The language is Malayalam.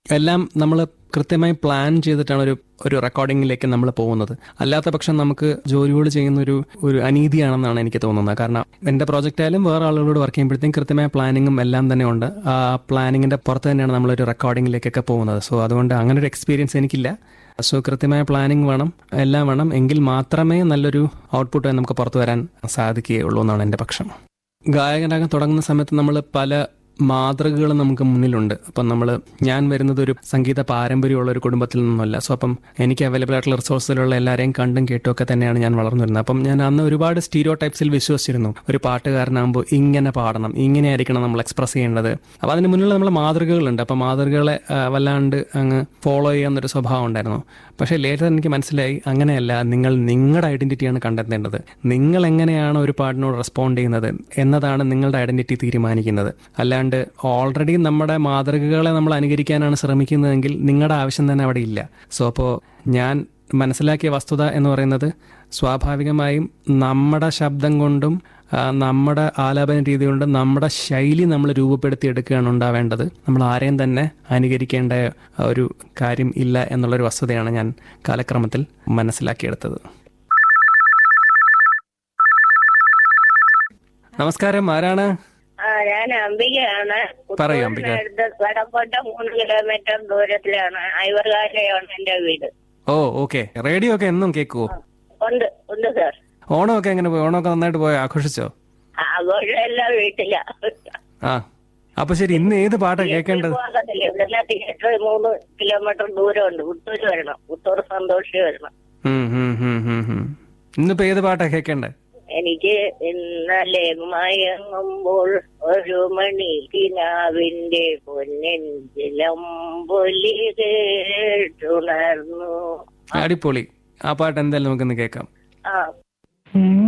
എല്ലാം നമ്മൾ കൃത്യമായി പ്ലാൻ ചെയ്തിട്ടാണ് ഒരു ഒരു റെക്കോർഡിങ്ങിലേക്ക് നമ്മൾ പോകുന്നത് അല്ലാത്ത പക്ഷം നമുക്ക് ജോലിയോട് ചെയ്യുന്ന ഒരു ഒരു അനീതിയാണെന്നാണ് എനിക്ക് തോന്നുന്നത് കാരണം എൻ്റെ പ്രോജക്റ്റ് ആയാലും വേറെ ആളുകളോട് വർക്ക് ചെയ്യുമ്പോഴത്തേക്കും കൃത്യമായ പ്ലാനിങ്ങും എല്ലാം തന്നെ ഉണ്ട് ആ പ്ലാനിങ്ങിന്റെ പുറത്ത് തന്നെയാണ് നമ്മളൊരു റെക്കോർഡിങ്ങിലേക്കൊക്കെ പോകുന്നത് സോ അതുകൊണ്ട് അങ്ങനെ ഒരു എക്സ്പീരിയൻസ് എനിക്കില്ല സോ കൃത്യമായ പ്ലാനിങ് വേണം എല്ലാം വേണം എങ്കിൽ മാത്രമേ നല്ലൊരു ഔട്ട്പുട്ട് നമുക്ക് പുറത്തു വരാൻ സാധിക്കുകയുള്ളൂ എന്നാണ് എൻ്റെ പക്ഷം ഗായകനാകാൻ തുടങ്ങുന്ന സമയത്ത് നമ്മൾ പല മാതൃകകൾ നമുക്ക് മുന്നിലുണ്ട് അപ്പം നമ്മൾ ഞാൻ വരുന്നത് ഒരു സംഗീത പാരമ്പര്യമുള്ള ഒരു കുടുംബത്തിൽ നിന്നല്ല സോ അപ്പം എനിക്ക് അവൈലബിൾ ആയിട്ടുള്ള റിസോഴ്സിലുള്ള എല്ലാവരെയും കണ്ടും കേട്ടും ഒക്കെ തന്നെയാണ് ഞാൻ വളർന്നു വരുന്നത് അപ്പം ഞാൻ അന്ന് ഒരുപാട് സ്റ്റീരിയോ ടൈപ്സിൽ വിശ്വസിച്ചിരുന്നു ഒരു പാട്ടുകാരനാകുമ്പോൾ ഇങ്ങനെ പാടണം ഇങ്ങനെ ആയിരിക്കണം നമ്മൾ എക്സ്പ്രസ് ചെയ്യേണ്ടത് അപ്പം അതിന് മുന്നിലുള്ള നമ്മൾ മാതൃകകളുണ്ട് അപ്പം മാതൃകകളെ ആ, വല്ലാണ്ട് അങ്ങ് ഫോളോ ചെയ്യാവുന്നൊരു സ്വഭാവം ഉണ്ടായിരുന്നു പക്ഷേ ലേറ്റർ എനിക്ക് മനസ്സിലായി അങ്ങനെയല്ല നിങ്ങൾ നിങ്ങളുടെ ഐഡന്റിറ്റിയാണ് കണ്ടെത്തേണ്ടത് നിങ്ങൾ എങ്ങനെയാണ് ഒരു പാട്ടിനോട് റെസ്പോണ്ട് ചെയ്യുന്നത് എന്നതാണ് നിങ്ങളുടെ ഐഡന്റിറ്റി തീരുമാനിക്കുന്നത് അല്ലാണ്ട് ഓൾറെഡി നമ്മുടെ മാതൃകകളെ നമ്മൾ അനുകരിക്കാനാണ് ശ്രമിക്കുന്നതെങ്കിൽ നിങ്ങളുടെ ആവശ്യം തന്നെ അവിടെ ഇല്ല സോ അപ്പോൾ ഞാൻ മനസ്സിലാക്കിയ വസ്തുത എന്ന് പറയുന്നത് സ്വാഭാവികമായും നമ്മുടെ ശബ്ദം കൊണ്ടും ആ, നമ്മുടെ ആലാപന രീതി കൊണ്ടും നമ്മുടെ ശൈലി നമ്മൾ രൂപപ്പെടുത്തി എടുക്കുകയാണ് ഉണ്ടാവേണ്ടത് നമ്മൾ ആരെയും തന്നെ അനുകരിക്കേണ്ട ഒരു കാര്യം ഇല്ല എന്നുള്ളൊരു വസ്തുതയാണ് ഞാൻ കാലക്രമത്തിൽ മനസ്സിലാക്കിയെടുത്തത് നമസ്കാരം ആരാണ് ആ ഞാൻ അംബികയാണ് പറയൂ, അംബിക. പുത്തൂരിനടുത്ത് വടക്കോട്ട മൂന്ന് കിലോമീറ്റർ ദൂരത്തിലാണ് ഐവർകാലയാണ് എന്റെ വീട് ഓ ഓക്കെ റേഡിയോ ഒക്കെ എന്നും കേൾക്കുവോ ഉണ്ട് ഉണ്ട് സാർ ഓണമൊക്കെ എങ്ങനെ പോയി ഓണമൊക്കെ നന്നായിട്ട് പോയോ ആഘോഷിച്ചോ ആഘോഷമെല്ലാം വീട്ടില ആ അപ്പൊ ശരി ഇന്ന് ഏത് പാട്ടാ കേൾക്കേണ്ടത് ഇവിടുന്ന് തിയേറ്റർ മൂന്ന് കിലോമീറ്റർ ദൂരമുണ്ട് പുത്തൂര് വരണം പുത്തൂർ സന്തോഷി വരണം ഉം, ഉം, ഉം, ഉം, ഉം. ഇന്നിപ്പോ ഏത് പാട്ടാ കേൾക്കേണ്ടത് എനിക്ക് ഇന്നലെ മയങ്ങുമ്പോൾ ഒരു മണി കിനാവിന്റെ പൊന്നെഞ്ചിലമ്പൊലി കേട്ടുണർന്നു അടിപൊളി ആ പാട്ട് എന്തായാലും നമുക്കിന്ന് കേൾക്കാം ആ